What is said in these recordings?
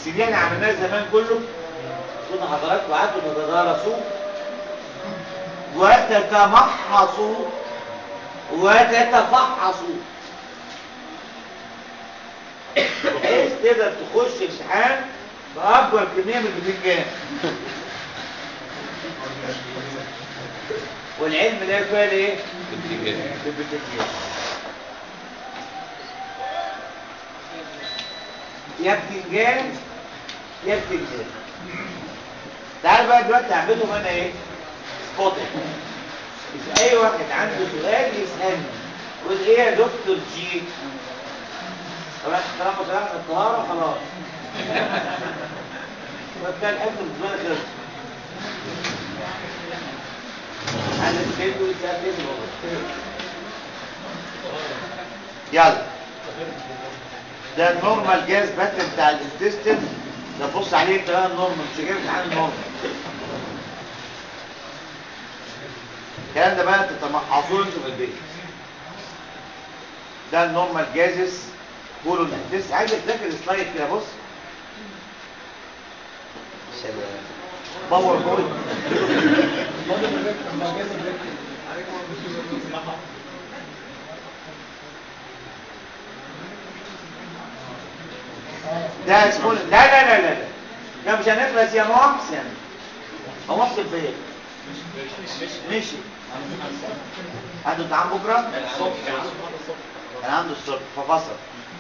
السي اللي عملناه زمان كله كنا حضراتكم قعدتوا تتدارسوه وتتمحصوا وتتفحصوا بحيث تقدر تخش امتحان بأكبر كمية من البتنجان والعلم لا يفعل ايه؟ بالبتنجان يا بتنجان يا بتنجان تعال بقى دلوقتي هعملهم انا ايه؟ سبوتنج إذا اي واحد عنده سؤال يسألني يقول ايه يا دكتور جي طبعا طالما شرحنا الطهارة خلاص وبتاع الحفظ بالنسبة لك خلص على السيد ويسأل ايه الوضع يلا ده النورمال جاز باتن بتاع الانتستين ده بص عليه انت بقى النورمال مش جايب امتحان النورمال الكلام ده بقى تتمحصوه انتوا في البيت ده النورمال جازس كولون انتست عايزك تذاكر السلايد كده بص سلام باور بوينت ده اسمه لا لا لا لا لا لا مش هنخلص يا محسن هو محسن فين مشي عنده امتحان بكره كان عنده الصبح ففصل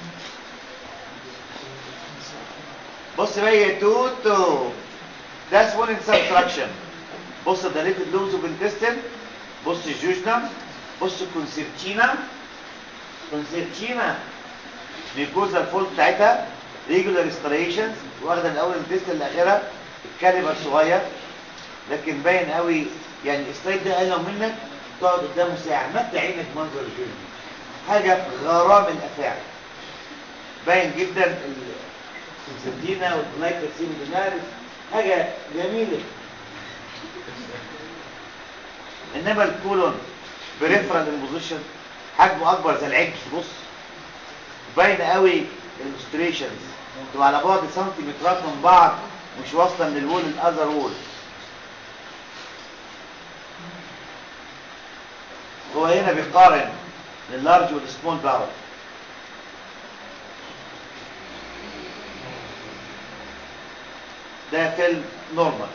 بص بقى يا توتو ده اسمه سبتراكشن بص دليتد لوز اوف انتستين بص الجوجنم بص كونسيرتينا كونسيرتينا ميكوزا الفولت بتاعتها ريجولار ستريشنز واخده من اول الانتستين لاخرها الكاليبر صغير لكن باين قوي يعني السلايد ده قال لو منك تقعد قدامه ساعه مد عينك منظر الفيلم حاجه غرام الافاعي باين جدا الكونسيرتينا والجلايكوسيم ديناريس حاجه جميله انما الكولون بريفرال امبوزيشن حجمه اكبر زي العجل بص باين قوي الالستريشنز تبقى على بعد سنتيمترات من بعض مش واصله من الوول للاذر وول هو هنا بيقارن اللارج والسمول باول ده فيلم نورمال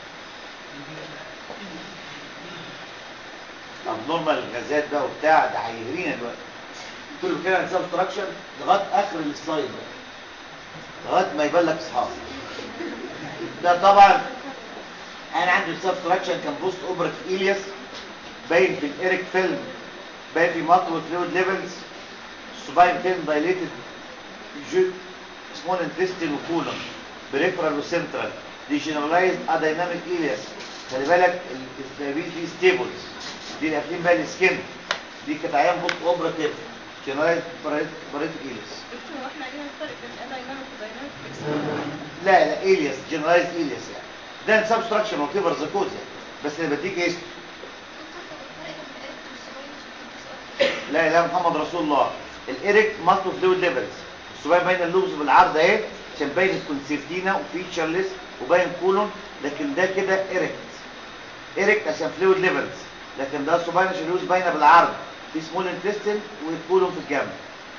طب نورمال الغازات بقى وبتاع ده هيهرينا دلوقتي كله كده عن سبستراكشن لغايه اخر السلايد ده لغايه ما يبان لك اصحاب ده طبعا انا عندي السبستراكشن كان بوست اوبرت ايلياس باين في الايريك فيلم باين في مالتيبل فلويد ليفلز السوباين فيلم دايليتد سمول انتستين وكولون بريفرال وسنترال دي جنرالايزد اديناميك ايلياس خلي بالك الدايابيتس دي ستيبلز دي اللي قافلين بقى السكن دي كانت عيان بوست اوبراتيف جنرالايزد بريت ايلياس دكتور هو احنا علينا الفرق بين الدايناميك ودايناميك لا لا ايلياس جنرالايزد ايلياس يعني ده سبستراكشن وكيفر زكوز يعني بس اللي بديك ايه لا لا محمد رسول الله الايريك مالتو فلويد ليفلز السباين باين اللوبز بالعرض اهي عشان باين الكونسيرتينا وفيتشرلس وباين كولون لكن ده كده ايريكت ايريكت عشان فلويد ليفلز لكن ده السباين عشان اللوبز باينه بالعرض في سمول انتستين والكولون في الجنب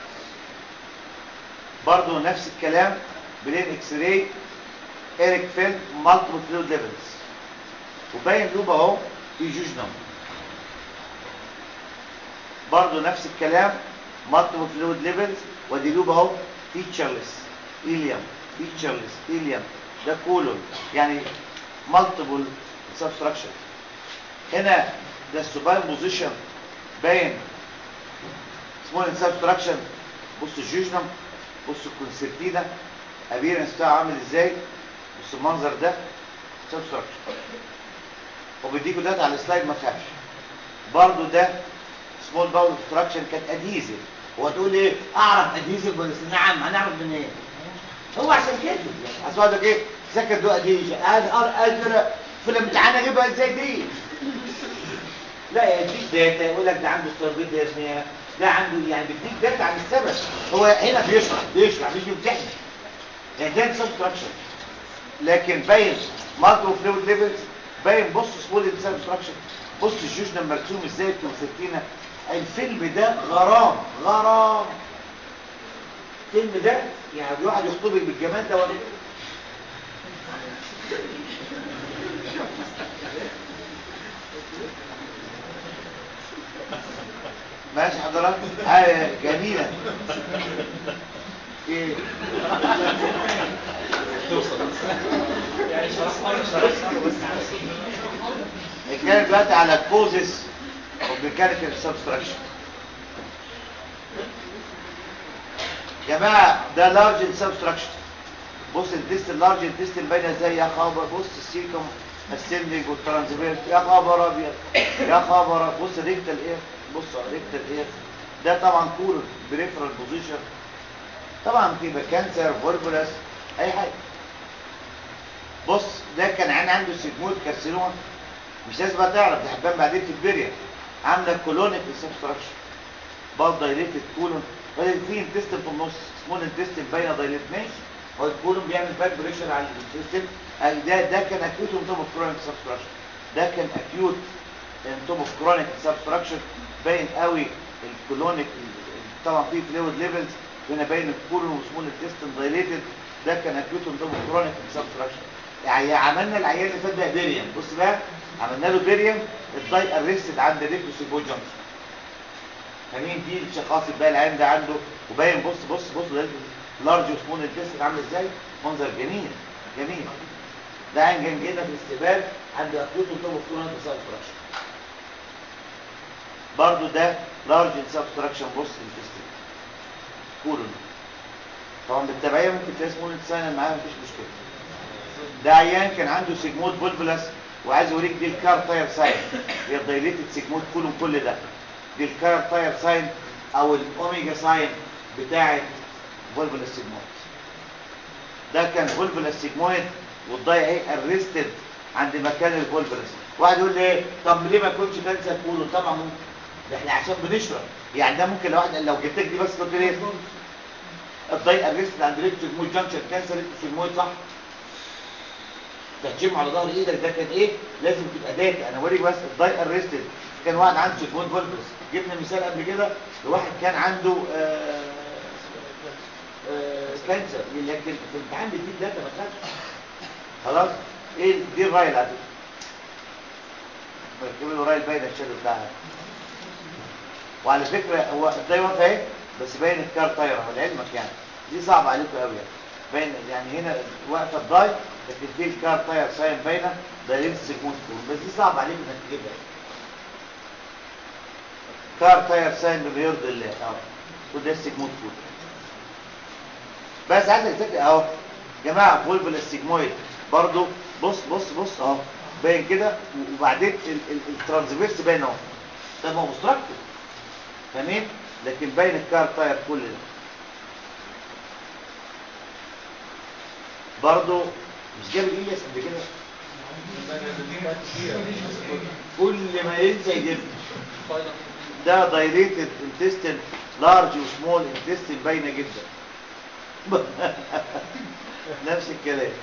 برضه نفس الكلام بلين اكس راي ايريك فيلد مالتيبل فلويد ليفلز وباين لوب اهو في جوجنم برضه نفس الكلام مالتيبل فلويد ليفلز ودي لوب اهو فيتشرلس ايليوم فيتشرلس ايليوم ده كولون يعني مالتيبل سبستراكشن هنا ده السوباين بوزيشن باين سمول سبستراكشن بص الجوجنم بص الكونسرتينا ابيرنس بتاعه عامل ازاي بص المنظر ده سبستراكشن وبيديكوا داتا على السلايد ما تخافش برضه ده سمول باول ستراكشن كانت ادهيزيف وهتقول ايه اعرف ادهيزيف ولا نعم هنعرف منين إيه؟ هو عشان كده يعني اصل لك ايه ذاكر ده ادهيزيف انا اقدر في الامتحان اجيبها ازاي دي لا يديك داتا يقول لك ده عنده ستربيت ديرنيا ده عنده يعني بيديك داتا عن السبب هو هنا بيشرح بيشرح مش بيمتحن يعني ده سبستراكشن لكن باين مالتو فلويد ليفلز باين بص سبولد سبستراكشن بص الجوجنا مرسوم ازاي وستينا الفيلم ده غرام غرام الفيلم ده يعني الواحد يخطبك بالجمال ده ولا ماشي حضرتك حاجه جميله ايه يعني شرحنا شرحنا بس نتكلم دلوقتي على الكوزز اوف ميكانيكال سبستراكشن جماعه ده لارج سبستراكشن بص الديست اللارج الديست باينه ازاي يا خبر بص السيكم السندنج والترانسفيرس يا خبر ابيض يا خبر بص ريكتال ايه بص ريكتال ايه ده طبعا كور بريفرال بوزيشن طبعا بيبقى كانسر فولفولاس اي حاجه بص ده كان عين عنده سيجمويد كارسينوما مش لازم بقى تعرف ده هتبان بعدين في البريا عامله كولونيك سبستراكشن برضه دايليتد كولون ولا في انتستين في النص سمول انتستين باينه دايليت ماشي هو الكولون بيعمل باك بريشر على الانتستين ده ده كان اكيوت انتوم اوف كرونيك سبستراكشن ده كان اكيوت انتوم اوف كرونيك سبستراكشن باين قوي الكولونيك طبعا في فلويد ليفلز هنا باين الكولون وسمول انتستين دايليتد ده كان اكيوت انتوم اوف كرونيك سبستراكشن يعني عملنا العيان اللي فات ده بيريم بص بقى عملنا له بيريم الداي ارستد عند ريكتوس جانكشن فاهمين دي الشخاص بقى العين ده عنده وباين بص بص بص ده لارج وسمول انتستين عامل ازاي منظر جميل جميل ده عين جنب جدا في الاستقبال عند اكيوت انتوم اوف كرونيك سبستراكشن برضو ده لارج سبستراكشن بص انتستين كولون طبعا بالتبعيه ممكن تلاقي سمول انتستين معاه مفيش مشكله ده عيان كان عنده سيجمويد فولفولاس وعايز اوريك دي الكار تاير ساين هي الدايليتد سيجمويد كولون كل ده دي الكار تاير ساين او الاوميجا ساين بتاعه فولفولاس سيجمويد ده كان فولفولاس سيجمويد والضايع ايه ارستد عند مكان الفولفولاس واحد يقول لي ايه طب ليه ما يكونش كانسر كولون طبعا ممكن ده احنا عشان بنشرب يعني ده ممكن لو واحد لو جبت لك دي بس قلت لي الضايع ارستد عند ريكتو سيجمويد جانكشن كانسر ريكتو سيجمويد صح تهجمه على ظهر ايدك ده كان ايه لازم تبقى داتا انا اوريك بس الداي ارستد كان واحد عنده سيجمويد فولفوس جبنا مثال قبل كده لواحد كان عنده آه آه كانسر لكن في الامتحان بيديك داتا ما تخافش خلاص ايه دي الرايل على فكره مركب له رايل باين الشادو بتاعها وعلى فكره هو الداي واقفه اهي بس باين الكار طايره لعلمك يعني دي صعبه عليكم قوي يعني باين يعني هنا واقفه الداي لكن في الكار تاير ساين باينه دايرين سيجموند كولون بس دي صعب عليك انك تجيبها كار تاير ساين بما يرضي الله اه وده السيجموند كولون بس عايزك تفكر اهو جماعه فولفل السيجمويد برضو بص بص بص اهو باين كده وبعدين الترانسفيرس باين اهو ده ما هو مستركتور تمام لكن باين الكار تاير كل ده برضو مش جاب الإلياس قبل كده كل ما ينسى يجيب ده دايليتد انتستين لارج وسمول انتستين باينه جدا نفس الكلام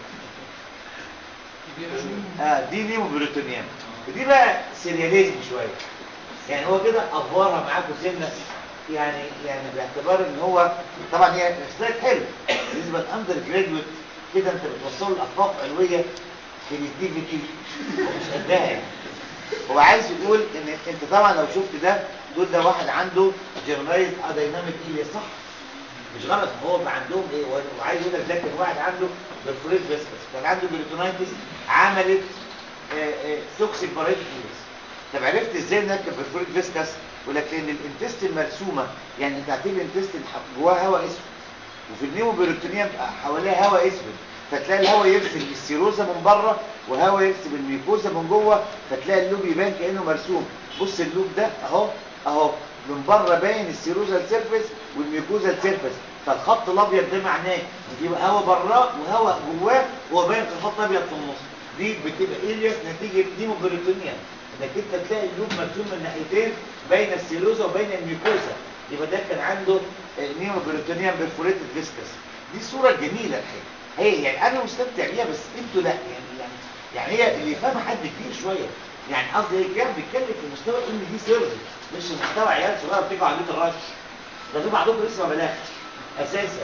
اه دي نيمو بروتونيام ودي بقى سيرياليزم شويه يعني هو كده افوارها معاكم سنه يعني يعني باعتبار ان هو طبعا هي سلايد حلو بالنسبه للاندر جراديويت كده انت بتوصل لافاق علويه في الدي مش قدها يعني هو عايز يقول ان انت طبعا لو شفت ده دول ده واحد عنده جنرايز اديناميك ايليا صح مش غلط هو بقى عندهم ايه وعايز يقول لك ده كان واحد عنده برفوريت بس كان عنده بريتونايتس عملت توكسيك بارايتس طب عرفت ازاي انها كانت برفوريت فيسكس ولكن الانتستين مرسومه يعني انت عارفين الانتستين جواها هواء اسود وفي النيمو بيروتونيوم حواليها هواء اسود فتلاقي الهواء يرسم السيروزا من بره وهواء يرسم الميكوزا من جوه فتلاقي اللوب يبان كانه مرسوم بص اللوب ده اهو اهو من بره باين السيروزا السيرفيس والميكوزا السيرفيس فالخط الابيض ده معناه ان في هواء براه وهواء جواه وهو باين في الخط الابيض في النص دي بتبقى الياس نتيجه نيمو بيروتونيوم انك انت تلاقي اللوب مرسوم من ناحيتين بين السيروزا وبين الميكوزا يبقى ده كان عنده نيمو بيروتونيوم بيرفوريتد فيسكس دي الصوره الجميله الحقيقه هي يعني انا مستمتع بيها بس انتوا لا يعني يعني يعني هي اللي يفهمها حد كبير شويه يعني قصدي هي كان بيتكلم في مستوى ان دي سيرفيس مش مستوى عيال صغيره بتيجوا على بيت الرش ده في بعضكم لسه ما بلغش اساسا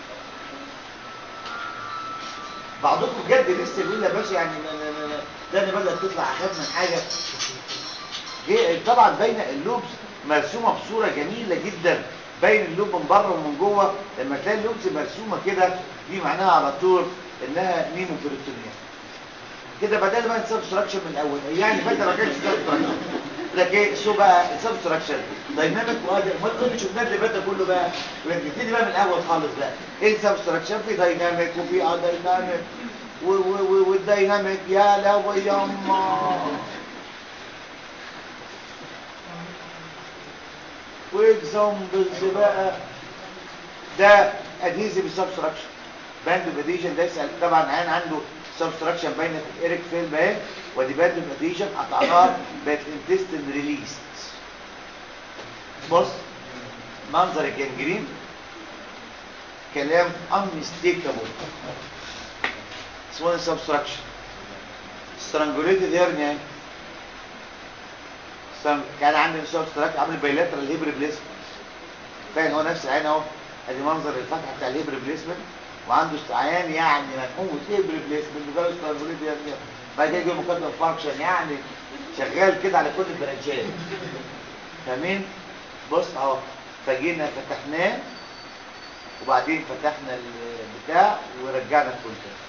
بعضكم بجد لسه بيقول يا باشا يعني ما- ما- ما- ده انا بدات تطلع اخاف من حاجه جه- طبعا باينه اللوبس مرسومه بصوره جميله جدا باين اللوب من بره ومن جوه لما تلاقي اللوبس مرسومه كده دي معناها على طول انها نيمو بيريتونيا كده بدل ما سبستراكشن من الاول يعني بدل ما كانش سبستراكشن لكن شو بقى سبستراكشن دايناميك وادي ما تقولش شفنا اللي فات ده كله بقى نبتدي بقى من الاول خالص بقى ايه السبستراكشن في دايناميك وفي ادايناميك و- و- و- والدايناميك يا لو يما واكزامبلز بقى ده ادهيزيف سبستراكشن باند اوف اديشن ده يسال طبعا عين عنده سبستراكشن باينه في الايريك فيلم اهي ودي باند اوف اديشن قطعناها بقت انتستين ريليس بص منظر الجنجرين كلام unmistakable اسمه سبستراكشن strangulated hernia سم... كان عندي سبستراكشن عامل بايلاترال هيب ريبليسمنت فاهم هو نفس العين اهو ادي منظر الفتحه بتاع الهيب ريبليسمنت وعنده عيان يعني منحوت هيب ريبليسمنت وجاله سترانجوليت يعني بعد كده يجي مقدم فانكشن يعني شغال كده على كل البرانشات فاهمين بص اهو فجينا فتحناه وبعدين فتحنا البتاع ورجعنا الكونتنت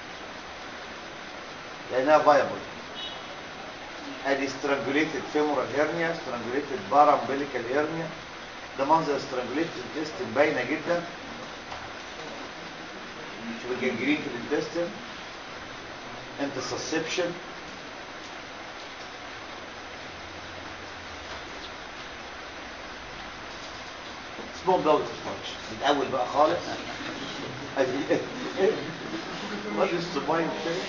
لانها فايبل ادي سترانجوليتد فيمورال هيرنيا سترانجوليتد بارامبليكال هيرنيا ده منظر سترانجوليتد انتستين باينه جدا شوف الجنجرين في الانتستين انتسسبشن سمول باول ديستراكشن من الاول بقى خالص ادي وادي السباين كده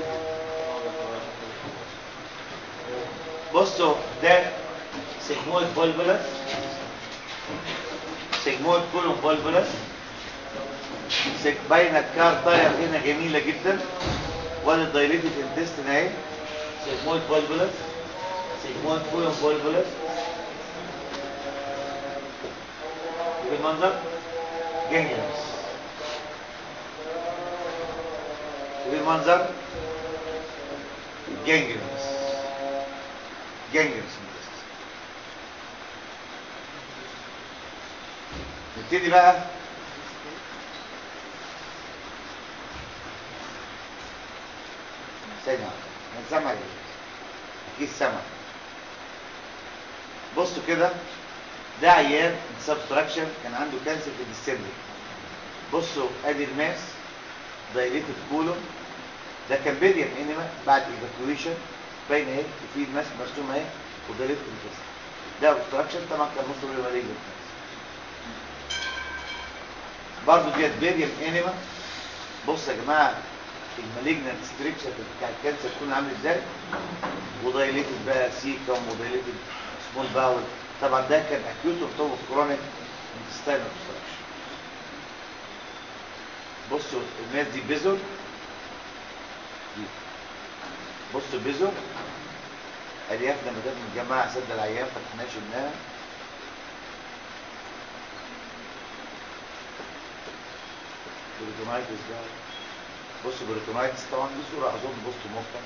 بصوا ده سيجمويد فولفولس سيجمويد كولوم فولفولس باينه الكار تاير هنا جميله جدا وادي الدايليتد انتستين اهي سيجمويد فولفولس سيجمويد كولوم فولفولس شوف المنظر جنجلس شوف المنظر جنجلس جنجلس نبتدي بقى ثانية من سمع ايه اكيد سمع بصوا كده ده عيان سبستراكشن كان عنده كانسر في الديسمبر بصوا ادي الماس دايليتد كولوم ده كان بيريم انما بعد ايفاكويشن باين اهي وفي الماس مرسوم اهي ودايليتد الجسم ده اوبستراكشن طبعا كان نص مليون مالجنت برضه ديت بيريم انما بص يا جماعه المالجنت ستريكشر بتاع الكانسر تكون عامل ازاي ودايليتد بقى سيكم ودايليتد سمول باول طبعا ده كان اكيوت اوف كرونيك انتستاين اوبستراكشن بصوا الناس دي بيزور دي بصوا بيزور اليافنا مدام متجمعه سد العيان فتحناها شلناها بريتونايتس ده بصوا بريتونايتس طبعا دي صوره اظن بصوا مفتح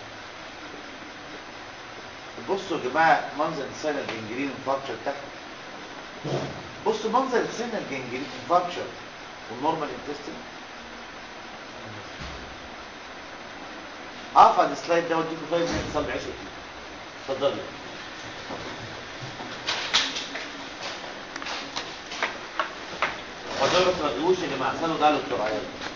بصوا يا جماعه منظر السنه الجنجرين انفاركشر تحت بصوا منظر السنه الجنجرين انفاركشر والنورمال انتستين اقف على السلايد ده واديكم 5 مينتس صلي 10 اتفضلوا حضرتك ما تقولوش اللي مع سنه ده بسرعه يلا